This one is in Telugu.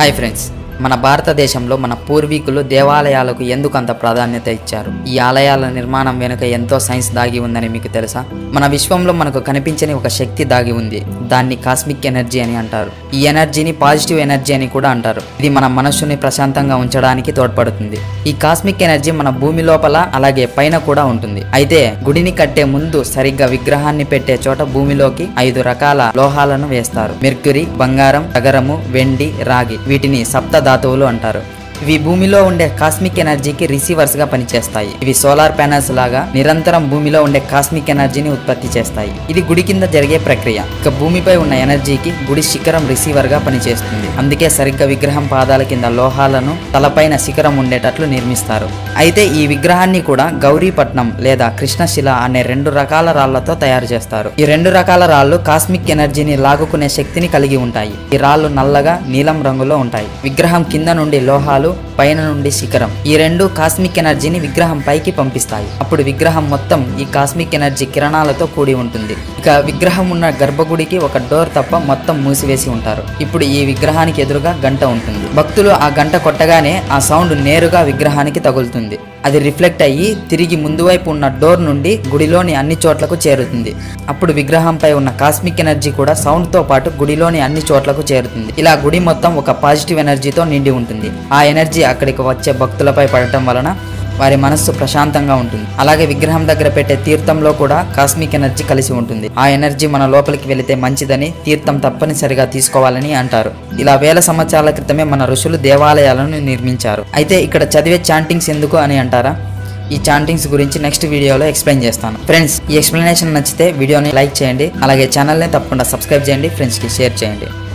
హాయ్ ఫ్రెండ్స్ మన భారతదేశంలో మన పూర్వీకులు దేవాలయాలకు ఎందుకు అంత ప్రాధాన్యత ఇచ్చారు ఈ ఆలయాల నిర్మాణం వెనుక ఎంతో సైన్స్ దాగి ఉందని మీకు తెలుసా మన విశ్వంలో మనకు కనిపించని ఒక శక్తి దాగి ఉంది దాన్ని కాస్మిక్ ఎనర్జీ అని అంటారు ఈ ఎనర్జీని పాజిటివ్ ఎనర్జీ అని కూడా అంటారు ఇది మన మనస్సుని ప్రశాంతంగా ఉంచడానికి తోడ్పడుతుంది ఈ కాస్మిక్ ఎనర్జీ మన భూమి లోపల అలాగే పైన కూడా ఉంటుంది అయితే గుడిని కట్టే ముందు సరిగ్గా విగ్రహాన్ని పెట్టే చోట భూమిలోకి ఐదు రకాల లోహాలను వేస్తారు మెర్క్యూరీ బంగారం తగరము వెండి రాగి వీటిని సప్త ధాతువులు అంటారు ఇవి భూమిలో ఉండే కాస్మిక్ ఎనర్జీకి రిసీవర్స్ గా పనిచేస్తాయి ఇవి సోలార్ ప్యానల్స్ లాగా నిరంతరం భూమిలో ఉండే కాస్మిక్ ఎనర్జీని ఉత్పత్తి చేస్తాయి ఇది గుడి కింద జరిగే ప్రక్రియ ఇక భూమిపై ఉన్న ఎనర్జీకి గుడి శిఖరం రిసీవర్ గా పనిచేస్తుంది అందుకే సరిగ్గా విగ్రహం పాదాల కింద లోహాలను తలపైన శిఖరం ఉండేటట్లు నిర్మిస్తారు అయితే ఈ విగ్రహాన్ని కూడా గౌరీపట్నం లేదా కృష్ణశిల అనే రెండు రకాల రాళ్లతో తయారు చేస్తారు ఈ రెండు రకాల రాళ్ళు కాస్మిక్ ఎనర్జీని లాగుకునే శక్తిని కలిగి ఉంటాయి ఈ రాళ్ళు నల్లగా నీలం రంగులో ఉంటాయి విగ్రహం కింద నుండి లోహాలు పైన నుండి శిఖరం ఈ రెండు కాస్మిక్ ఎనర్జీని విగ్రహం పైకి పంపిస్తాయి అప్పుడు విగ్రహం మొత్తం ఈ కాస్మిక్ ఎనర్జీ కిరణాలతో కూడి ఉంటుంది ఇక విగ్రహం ఉన్న గర్భగుడికి ఒక డోర్ తప్ప మొత్తం మూసివేసి ఉంటారు ఇప్పుడు ఈ విగ్రహానికి ఎదురుగా గంట ఉంటుంది భక్తులు ఆ గంట కొట్టగానే ఆ సౌండ్ నేరుగా విగ్రహానికి తగులుతుంది అది రిఫ్లెక్ట్ అయ్యి తిరిగి ముందు వైపు ఉన్న డోర్ నుండి గుడిలోని అన్ని చోట్లకు చేరుతుంది అప్పుడు విగ్రహంపై ఉన్న కాస్మిక్ ఎనర్జీ కూడా సౌండ్ తో పాటు గుడిలోని అన్ని చోట్లకు చేరుతుంది ఇలా గుడి మొత్తం ఒక పాజిటివ్ ఎనర్జీతో నిండి ఉంటుంది ఆ ఎనర్జీ అక్కడికి వచ్చే భక్తులపై పడటం వలన వారి మనస్సు ప్రశాంతంగా ఉంటుంది అలాగే విగ్రహం దగ్గర పెట్టే తీర్థంలో కూడా కాస్మిక్ ఎనర్జీ కలిసి ఉంటుంది ఆ ఎనర్జీ మన లోపలికి వెళితే మంచిదని తీర్థం తప్పనిసరిగా తీసుకోవాలని అంటారు ఇలా వేల సంవత్సరాల క్రితమే మన ఋషులు దేవాలయాలను నిర్మించారు అయితే ఇక్కడ చదివే చాంటింగ్స్ ఎందుకు అని అంటారా ఈ చాంటింగ్స్ గురించి నెక్స్ట్ వీడియోలో ఎక్స్ప్లెయిన్ చేస్తాను ఫ్రెండ్స్ ఈ ఎక్స్ప్లెనేషన్ నచ్చితే వీడియోని లైక్ చేయండి అలాగే ఛానల్ని తప్పకుండా సబ్స్క్రైబ్ చేయండి ఫ్రెండ్స్కి షేర్ చేయండి